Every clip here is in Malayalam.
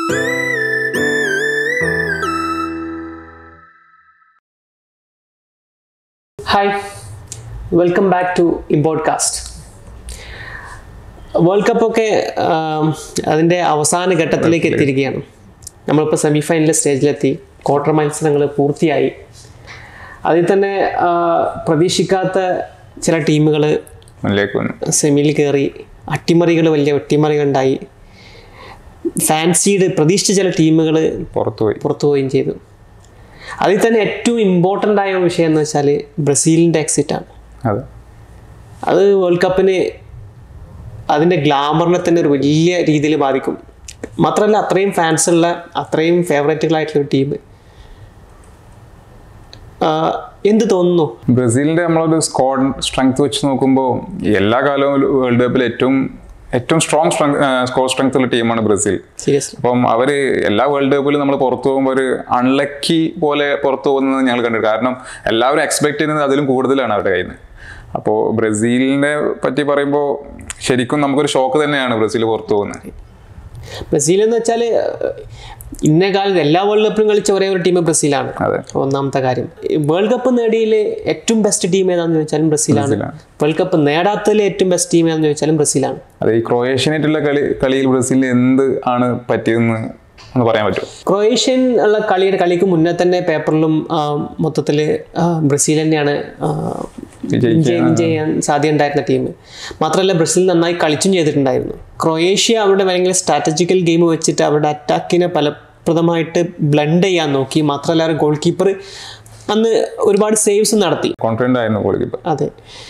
ഹായ് വെൽക്കം ബാക്ക് ടു ഇമ്പോഡ്കാസ്റ്റ് വേൾഡ് കപ്പ് ഒക്കെ അതിൻ്റെ അവസാന ഘട്ടത്തിലേക്ക് എത്തിയിരിക്കുകയാണ് നമ്മളിപ്പോൾ സെമി ഫൈനൽ സ്റ്റേജിലെത്തി ക്വാർട്ടർ മത്സരങ്ങൾ പൂർത്തിയായി അതിൽ തന്നെ ആ, പ്രതീക്ഷിക്കാത്ത ചില ടീമുകൾ മുന്നിലേക്ക് വന്നു സെമിയിൽ കയറി അട്ടിമറികൾ വലിയ അട്ടിമറികൾ ഉണ്ടായി ഫാൻസീഡ് പ്രതീക്ഷിച്ച ചില ടീമുകൾ പുറത്തുപോയി പുറത്തു പോവുകയും ചെയ്തു അതിൽ തന്നെ ഏറ്റവും ഇമ്പോർട്ടൻ്റ് ആയ ഒരു വിഷയം എന്ന് വെച്ചാൽ ബ്രസീലിൻ്റെ എക്സിറ്റ് ആണ് അതെ അത് വേൾഡ് കപ്പിന് അതിൻ്റെ ഗ്ലാമറിനെ തന്നെ ഒരു വലിയ രീതിയിൽ ബാധിക്കും മാത്രമല്ല അത്രയും ഫാൻസ് ഉള്ള അത്രയും ഫേവറേറ്റുകളായിട്ടുള്ള ഒരു ടീം എന്ത് തോന്നുന്നു ബ്രസീലിന്റെ നമ്മളൊരു സ്ക്വാഡ് സ്ട്രെങ്ത് വെച്ച് നോക്കുമ്പോൾ എല്ലാ കാലവും വേൾഡ് കപ്പിൽ ഏറ്റവും ഏറ്റവും സ്ട്രോങ് സ്ട്രെങ്ത് സ്കോർ സ്ട്രെങ്ത് ഉള്ള ടീമാണ് ബ്രസീൽ സീരിയസ്ലി അപ്പം അവര് എല്ലാ വേൾഡ് കപ്പിലും നമ്മൾ പുറത്തു പോകുമ്പോൾ ഒരു അൺലക്കി പോലെ പുറത്തു പോകുന്നത് ഞങ്ങൾ കണ്ടു കാരണം എല്ലാവരും എക്സ്പെക്ട് ചെയ്യുന്നത് അതിലും കൂടുതലാണ് അവരുടെ കയ്യിൽ നിന്ന് അപ്പോൾ ബ്രസീലിനെ പറ്റി പറയുമ്പോൾ ശരിക്കും നമുക്കൊരു ഷോക്ക് തന്നെയാണ് ബ്രസീൽ പുറത്തു പോകുന്നത് ബ്രസീൽ എന്ന് വെച്ചാൽ ഇന്ന കാലത്ത് എല്ലാ വേൾഡ് കപ്പിലും കളിച്ച ഒരേ ഒരു ടീം ബ്രസീലാണ് അതെ ഒന്നാമത്തെ കാര്യം വേൾഡ് കപ്പ് നേടിയതിൽ ഏറ്റവും ബെസ്റ്റ് ടീം ഏതാണെന്ന് ചോദിച്ചാലും ബ്രസീലാണ് ബ്രസീലാണ്. വേൾഡ് കപ്പ് നേടാത്തതിൽ ഏറ്റവും ബെസ്റ്റ് ടീം ഏതാണെന്ന് ചോദിച്ചാലും ബ്രസീലാണ് അതെ ഈ ക്രൊയേഷ്യനായിട്ടുള്ള കളി കളിയിൽ ബ്രസീലിന് എന്ത് ആണ് പറ്റിയതെന്ന് ഒന്ന് പറയാൻ പറ്റുമോ ക്രൊയേഷ്യൻ ഉള്ള കളിയുടെ കളിക്ക് മുന്നേ തന്നെ പേപ്പറിലും മൊത്തത്തിൽ ബ്രസീൽ തന്നെയാണ് ആ, വിജയിക്കാൻ, വിജയം ചെയ്യാൻ സാധ്യത ഉണ്ടായിരുന്ന ടീം മാത്രമല്ല ബ്രസീൽ നന്നായി കളിച്ചും ചെയ്തിട്ടുണ്ടായിരുന്നു ക്രൊയേഷ്യ അവരുടെ ഭയങ്കര സ്ട്രാറ്റജിക്കൽ ഗെയിം വെച്ചിട്ട് അവരുടെ അറ്റാക്കിനെ ഫലപ്രദമായിട്ട് ബ്ലണ്ട് ചെയ്യാൻ നോക്കി മാത്രമല്ല അവരുടെ ഗോൾ കീപ്പർ അന്ന് ഒരുപാട് സേവ്സ് നടത്തി കോൺഫിഡൻ്റ് ആയിരുന്നു ഗോൾ കീപ്പർ അതെ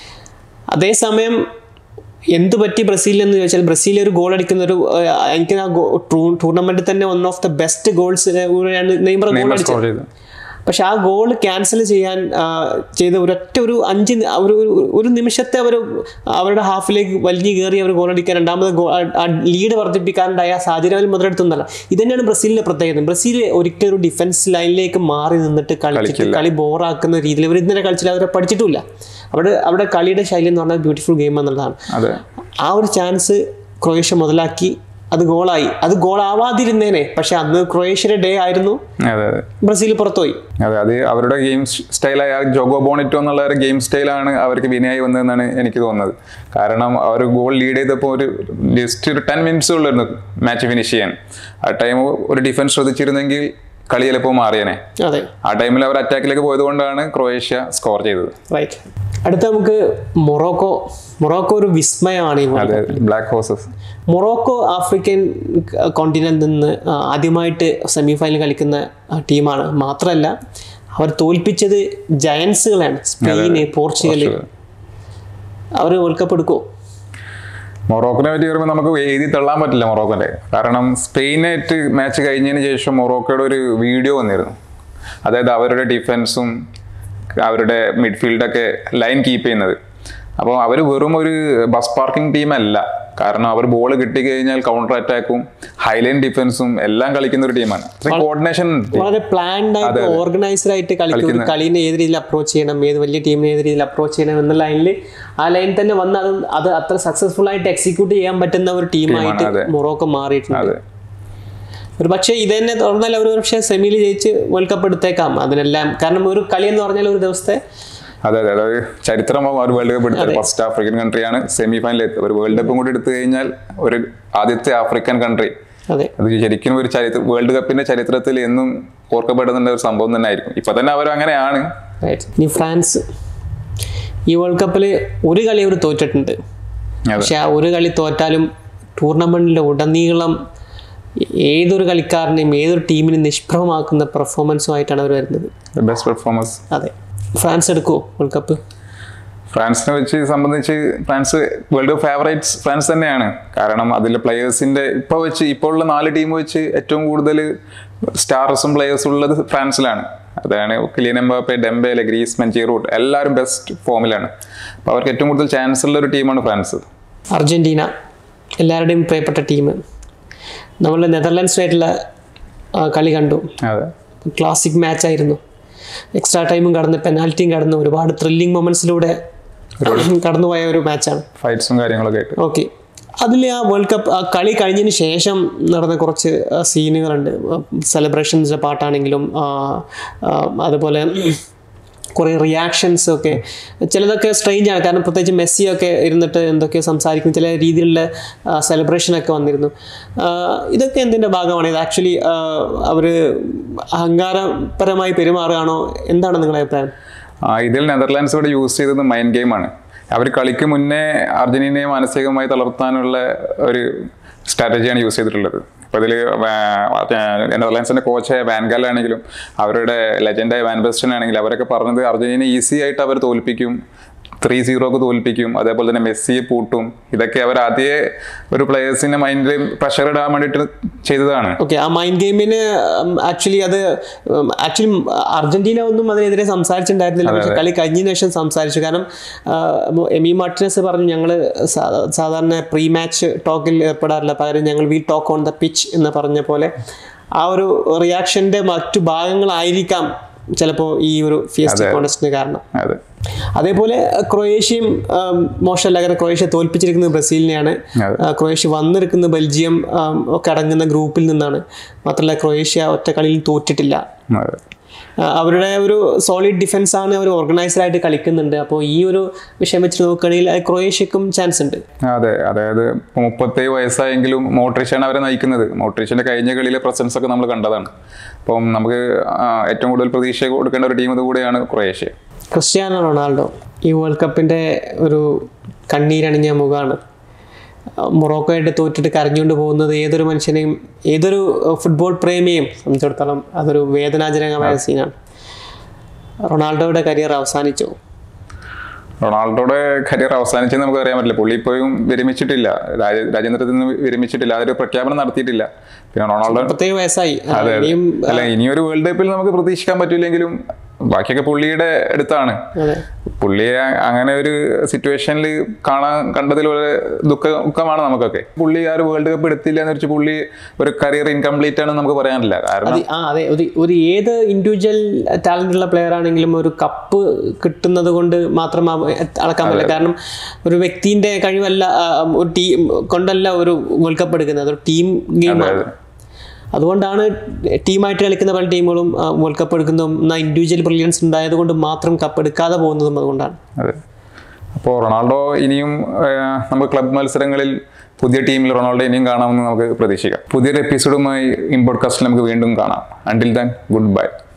അതേസമയം എന്ത് പറ്റി ബ്രസീലിൽ എന്ന് ചോദിച്ചാൽ ബ്രസീൽ ഒരു ഗോൾ അടിക്കുന്ന ഒരു ആ, എനിക്ക് ആ ടൂർണമെന്റിൽ തന്നെ one of the best goals Neymar goal Neymar അടിച്ചത് സ്കോർ ചെയ്തു പക്ഷെ ആ ഗോൾ ക്യാൻസൽ ചെയ്യാൻ ആ, ചെയ്ത ഒരൊറ്റ ഒരു അഞ്ച് നി- ഒരു ഒരു- ഒരു നിമിഷത്തെ അവർ അവരുടെ ഹാഫിലേക്ക് വലിഞ്ഞു കയറി അവർ ഗോൾ അടിക്കാൻ രണ്ടാമത് ഗോൾ ലീഡ് വർദ്ധിപ്പിക്കാനുണ്ടായ സാഹചര്യം അവർ മുതലെടുത്തൊന്നല്ല ഇത് തന്നെയാണ് ബ്രസീലിന്റെ പ്രത്യേകത ബ്രസീൽ ഒരിക്കലും ഒരു ഡിഫൻസ് ലൈനിലേക്ക് മാറി നിന്നിട്ട് കളിച്ചിട്ട് കളിക്കില്ല. കളി ബോറാക്കുന്ന രീതിയിൽ അവർ ഇന്നലെ കളിച്ചില്ല അവരെ പഠിച്ചിട്ടില്ല അവിടെ അവിടെ കളിയുടെ ശൈലി എന്ന് പറഞ്ഞാൽ ബ്യൂട്ടിഫുൾ ഗെയിം എന്നുള്ളതാണ് അതെ ആ ഒരു ചാൻസ് ക്രൊയേഷ്യ മുതലാക്കി അത് ഗോളായി അത് ഗോൾ ആവാതിരുന്നേനെ പക്ഷെ അന്ന് ക്രൊയേഷ്യയുടെ ഡേ ആയിരുന്നു അതെ അതെ ബ്രസീൽ പുറത്തുപോയി അതെ അത് അവരുടെ ഗെയിം സ്റ്റൈലായ ജോഗോ ബോണിറ്റോ എന്നുള്ള ഒരു ഗെയിം സ്റ്റൈലാണ് അവർക്ക് വിനയായി വന്നതെന്നാണ് എനിക്ക് തോന്നുന്നത് കാരണം അവർ ഗോൾ ലീഡ് ചെയ്തപ്പോൾ ഒരു ജസ്റ്റ് ഒരു ടെൻ മിനിറ്റ്സ് ഉള്ളായിരുന്നു മാച്ച് ഫിനിഷ് ചെയ്യാൻ ആ ടൈം ഒരു ഡിഫൻസ് ശ്രദ്ധിച്ചിരുന്നെങ്കിൽ കളി ചിലപ്പോൾ മാറിയനെ അതെ ആ ടൈമിൽ അവർ അറ്റാക്കിലേക്ക് പോയത് കൊണ്ടാണ് ക്രൊയേഷ്യ സ്കോർ ചെയ്തത് റൈറ്റ് അടുത്ത നമുക്ക് മൊറോക്കോ മൊറോക്കോ ഒരു വിസ്മയമാണ് ഈ അതെ ബ്ലാക്ക് ഹോസസ് മൊറോക്കോ ആഫ്രിക്കൻ കോണ്ടിനെന്റിൽ നിന്ന് ആ, ആദ്യമായിട്ട് സെമി ഫൈനൽ കളിക്കുന്ന ആ, ടീമാണ് മാത്രമല്ല അവർ തോൽപ്പിച്ചത് ജയൻസുകളാണ് സ്പെയിന് പോർച്ചുഗൽ അവർ വേൾഡ് കപ്പ് എടുക്കുമോ മൊറോക്കോനെ പറ്റി പറയുമ്പോൾ നമുക്ക് എഴുതി തള്ളാൻ പറ്റില്ല മൊറോക്കോന്റെ കാരണം സ്പെയിനായിട്ട് മാച്ച് കഴിഞ്ഞതിന് ശേഷം മൊറോക്കോയുടെ ഒരു വീഡിയോ വന്നിരുന്നു അതായത് അവരുടെ ഡിഫൻസും അവരുടെ മിഡ്ഫീൽഡൊക്കെ ലൈൻ കീപ്പ് ചെയ്യുന്നത് അപ്പോൾ അവർ വെറും ഒരു ബസ് പാർക്കിംഗ് ടീമല്ല കാരണം അവർ ബോൾ കിട്ടിക്കഴിഞ്ഞാൽ കൗണ്ടർ അറ്റാക്കും ഹൈലൈൻ ഡിഫൻസും എല്ലാം കളിക്കുന്ന ഒരു ടീമാണ് കോർഡിനേഷൻ വളരെ പ്ലാൻഡ് ആയിട്ട് ഓർഗനൈസ്ഡ് ആയിട്ട് കളിക്കും ഒരു കളീനെ ഏത് രീതിയിൽ അപ്രോച്ച് ചെയ്യണം ഏത് വലിയ ടീമിനെ ഏത് രീതിയിൽ അപ്രോച്ച് ചെയ്യണം എന്ന ലൈനിൽ ആ ലൈൻ തന്നെ വന്ന് അത് അത് അത്ര സക്സസ്ഫുൾ ആയിട്ട് എക്സിക്യൂട്ട് ചെയ്യാൻ പറ്റുന്ന ഒരു ടീമായിട്ട് അതെ. മൊറോക്കോ മാറിയിട്ടുണ്ട് അതെ ഒരു പക്ഷേ ഇത് തന്നെ തുടർന്നാൽ അവർ പക്ഷേ സെമിയിൽ ജയിച്ച് വേൾഡ് കപ്പ് എടുത്തേക്കാം അതിനെല്ലാം കാരണം ഒരു കളി എന്ന് പറഞ്ഞാൽ ഒരു ദിവസത്തെ അതെ അതെ അതായത് ചരിത്രമാവും അവർ വേൾഡ് കപ്പ് എടുത്തത് ഫസ്റ്റ് ആഫ്രിക്കൻ കൺട്രിയാണ് സെമി ഫൈനലിൽ എത്തുക ഒരു വേൾഡ് കപ്പും കൂടി എടുത്തു കഴിഞ്ഞാൽ ഒരു ആദ്യത്തെ ആഫ്രിക്കൻ കൺട്രി അതെ അത് ശരിക്കും ഒരു ചരിത്ര വേൾഡ് കപ്പിന്റെ ചരിത്രത്തിൽ എന്നും ഓർക്കപ്പെടുന്ന ഒരു സംഭവം തന്നെ ആയിരിക്കും ഇപ്പൊ തന്നെ അവർ അങ്ങനെയാണ് റൈറ്റ് ഇനി ഫ്രാൻസ് ഈ വേൾഡ് കപ്പിൽ ഒരു കളി അവർ തോറ്റിട്ടുണ്ട് അതെ പക്ഷെ ആ ഒരു കളി തോറ്റാലും ടൂർണമെന്റിലെ ഉടനീളം ഏതൊരു കളിക്കാരനെയും ഏതൊരു ടീമിനെ നിഷ്പ്രഭമാക്കുന്ന പെർഫോമൻസുമായിട്ടാണ് അവർ വരുന്നത് ബെസ്റ്റ് പെർഫോമൻസ് അതെ ഫ്രാൻസ് എടുക്കുമോ വേൾഡ് കപ്പ് ഫ്രാൻസിനെ വെച്ച് സംബന്ധിച്ച് France world cup favourites France തന്നെയാണ് കാരണം അതിലെ പ്ലെയേഴ്സിന്റെ ഇപ്പൊ വെച്ച് ഇപ്പോൾ ഉള്ള നാല് ടീം വെച്ച് ഏറ്റവും കൂടുതൽ സ്റ്റാർസും പ്ലെയേഴ്സും ഉള്ളത് ഫ്രാൻസിലാണ് അതാണ് Kylian Mbappe Dembele Griezmann Giroud എല്ലാവരും ബെസ്റ്റ് ഫോമിലാണ് അപ്പോൾ അവർക്ക് ഏറ്റവും കൂടുതൽ ചാൻസ് ഉള്ള ഒരു ടീമാണ് ഫ്രാൻസ് അർജന്റീന എല്ലാവരുടെയും പ്രിയപ്പെട്ട ടീം നമ്മൾ നെതർലാൻഡ്സുമായിട്ടുള്ള ആ, കളി കണ്ടു അതെ ക്ലാസിക് മാച്ച് ആയിരുന്നു എക്സ്ട്രാ ടൈമും കടന്ന് പെനാൽറ്റിയും കടന്ന് ഒരുപാട് ത്രില്ലിംഗ് മൊമെന്റ്സിലൂടെ കടന്നുപോയ ഒരു മാച്ചാണ് ഫൈറ്റ്സും കാര്യങ്ങളൊക്കെ ആയിട്ട് ഓക്കെ അതിൽ ആ വേൾഡ് കപ്പ് ആ കളി കഴിഞ്ഞതിന് ശേഷം നടന്ന കുറച്ച് ആ, സീനുകളുണ്ട് സെലിബ്രേഷൻസിൻ്റെ പാട്ടാണെങ്കിലും ആ, ആ, അതുപോലെ കുറേ റിയാക്ഷൻസ് ഒക്കെ ചിലതൊക്കെ സ്ട്രെയിഞ്ച് ആണ് കാരണം പ്രത്യേകിച്ച് മെസ്സിയൊക്കെ ഇരുന്നിട്ട് എന്തൊക്കെയോ സംസാരിക്കും ചില രീതിയിലുള്ള സെലിബ്രേഷനൊക്കെ വന്നിരുന്നു ആ, ഇതൊക്കെ എന്തിൻ്റെ ഭാഗമാണ് ഇത് ആക്ച്വലി അവർ അഹങ്കാരപരമായി പെരുമാറുകയാണോ എന്താണ് നിങ്ങളുടെ അഭിപ്രായം ആ, ഇതിൽ നെതർലാൻഡ്സ് ഇവിടെ യൂസ് ചെയ്തത് മൈൻഡ് ഗെയിമാണ് അവർ കളിക്ക് മുന്നേ അർജന്റീനയെ മാനസികമായി തളർത്താനുള്ള ഒരു സ്ട്രാറ്റജിയാണ് യൂസ് ചെയ്തിട്ടുള്ളത് അപ്പോൾ ഇതിൽ നെതർലാൻഡ്സിന്റെ കോച്ചായ വാൻഗാൽ ആണെങ്കിലും അവരുടെ ലെജൻഡായ വാൻ ബെസ്റ്റൻ ആണെങ്കിലും അവരൊക്കെ പറഞ്ഞത് അർജന്റീന ഈസി ആയിട്ട് അവർ തോൽപ്പിക്കും ത്രീ സീറോക്ക് തോൽപ്പിക്കും അതേപോലെ തന്നെ മെസ്സിയെ പൂട്ടും ഇതൊക്കെ അവർ ആദ്യമേ ഒരു പ്ലേയേഴ്സിന്റെ മൈൻഡിൽ പ്രഷർ ഇടാൻ വേണ്ടിയിട്ട് ചെയ്തതാണ് ഓക്കെ ആ മൈൻഡ് ഗെയിമിന് ആക്ച്വലി അത് ആക്ച്വലി അർജന്റീന ഒന്നും അതിനെതിരെ സംസാരിച്ചിട്ടുണ്ടായിരുന്നില്ല പക്ഷെ കളി കഴിഞ്ഞതിന് ശേഷം സംസാരിച്ചു കാരണം ആ, എമി മാർട്ടിനസ് പറഞ്ഞു ഞങ്ങൾ സാധാരണ പ്രീ മാച്ച് ടോക്കിൽ ഏർപ്പെടാറില്ല പകരം ഞങ്ങൾ we talk on the pitch എന്ന് പറഞ്ഞ പോലെ ആ ഒരു റിയാക്ഷൻ്റെ മറ്റു ഭാഗങ്ങളായിരിക്കാം ചിലപ്പോൾ ഈ ഒരു ഫിയസ്റ്റ് കോൺടെസ്റ്റിന് കാരണം അതെ അതേപോലെ ക്രൊയേഷ്യയും ആം, മോശമല്ല കാരണം ക്രൊയേഷ്യ തോൽപ്പിച്ചിരിക്കുന്നത് ബ്രസീലിനെയാണ് അതെ. ആ, ക്രൊയേഷ്യ വന്നിരിക്കുന്നത് ബെൽജിയം ആം, ഒക്കെ അടങ്ങുന്ന ഗ്രൂപ്പിൽ നിന്നാണ് മാത്രമല്ല ക്രൊയേഷ്യ ഒറ്റ കളിയിൽ തോറ്റിട്ടില്ല അതെ ആ, അവരുടെ ഒരു സോളിഡ് ഡിഫൻസ് ആണ് അവർ ഓർഗനൈസ്ഡ് ആയിട്ട് കളിക്കുന്നുണ്ട് അപ്പോൾ ഈ ഒരു വിഷയം വെച്ച് നോക്കുകയാണെങ്കിൽ അത് ക്രൊയേഷ്യക്കും ചാൻസ് ഉണ്ട് അതെ അതായത് ഇപ്പൊ മുപ്പത്തേഴ് വയസ്സായെങ്കിലും മോട്രിച്ചാണ് അവരെ നയിക്കുന്നത് മോട്രിച്ചിന്റെ കഴിഞ്ഞ കളിയിലെ പ്രസൻസ് ഒക്കെ നമ്മൾ കണ്ടതാണ് അപ്പം നമുക്ക് ആ, ഏറ്റവും കൂടുതൽ പ്രതീക്ഷ കൊടുക്കേണ്ട ഒരു ടീം ഇതുകൂടെയാണ് ക്രൊയേഷ്യ ക്രിസ്ത്യാനോ റൊണാൾഡോ ഈ വേൾഡ് കപ്പിൻ്റെ ഒരു കണ്ണീരണിഞ്ഞ മുഖമാണ് മൊറോക്കോ ആയിട്ട് തോറ്റിട്ട് കരഞ്ഞുകൊണ്ട് പോകുന്നത് ഏതൊരു മനുഷ്യനെയും ഏതൊരു ഫുട്ബോൾ പ്രേമിയെയും സംബന്ധിച്ചിടത്തോളം അതൊരു വേദനാജനകമായ സീനാണ് റൊണാൾഡോയുടെ കരിയർ അവസാനിച്ചു റൊണാൾഡോയുടെ കരിയർ അവസാനിച്ചെന്ന് നമുക്ക് അറിയാൻ പറ്റില്ല പുള്ളി ഇപ്പോഴും വിരമിച്ചിട്ടില്ല രാജ- രാജ്യാന്തരത്തിൽ നിന്ന് വിരമിച്ചിട്ടില്ല അതൊരു പ്രഖ്യാപനം നടത്തിയിട്ടില്ല പിന്നെ റൊണാൾഡോ മുപ്പത്തേഴ് വയസ്സായി ആ, അതെ അതെ. ഇനിയും അല്ല ഇനിയൊരു വേൾഡ് കപ്പിൽ നമുക്ക് പ്രതീക്ഷിക്കാൻ പറ്റില്ലെങ്കിലും ബാക്കിയൊക്കെ പുള്ളിയുടെ അടുത്താണ് അതെ പുള്ളിയെ അങ്ങനെ ഒരു സിറ്റുവേഷനിൽ കാണാൻ കണ്ടതിൽ വളരെ ദുഃഖ ദുഃഖമാണ് നമുക്കൊക്കെ പുള്ളി ആ ഒരു വേൾഡ് കപ്പ് എടുത്തില്ല എന്ന് വെച്ച് പുള്ളി ഒരു കരിയർ ഇൻകംപ്ലീറ്റ് ആണെന്ന് നമുക്ക് പറയാനില്ല കാരണം അത് ആ അതെ ഒരു ഒരു ഏത് ഇൻഡിവിജ്വൽ ടാലന്റ് ഉള്ള പ്ലെയർ ആണെങ്കിലും ഒരു കപ്പ് കിട്ടുന്നത് കൊണ്ട് മാത്രം അവ- അളക്കാൻ പറ്റില്ല കാരണം ഒരു വ്യക്തിന്റെ കഴിവല്ല ആ, ഒരു ടീം കൊണ്ടല്ല ഒരു വേൾഡ് കപ്പ് എടുക്കുന്നത് അതൊരു ടീം ഗെയിമാണ് അതുകൊണ്ടാണ് ടീമായിട്ട് കളിക്കുന്ന പല ടീമുകളും വേൾഡ് കപ്പ് എടുക്കുന്നതും എന്നാൽ ഇൻഡിവിജ്വൽ ബ്രില്യൻസ് ഉണ്ടായത് കൊണ്ട് മാത്രം കപ്പ് എടുക്കാതെ പോകുന്നതും അതുകൊണ്ടാണ് അതെ അപ്പോൾ റൊണാൾഡോ ഇനിയും ആ, നമുക്ക് ക്ലബ് മത്സരങ്ങളിൽ പുതിയ ടീമിൽ റൊണാൾഡോ ഇനിയും കാണാമെന്ന് നമുക്ക് പ്രതീക്ഷിക്കാം പുതിയൊരു എപ്പിസോഡുമായി ഇൻ പോഡ്കാസ്റ്റിൽ നമുക്ക് വീണ്ടും കാണാം അണ്ടിൽ ദാൻ ഗുഡ് ബൈ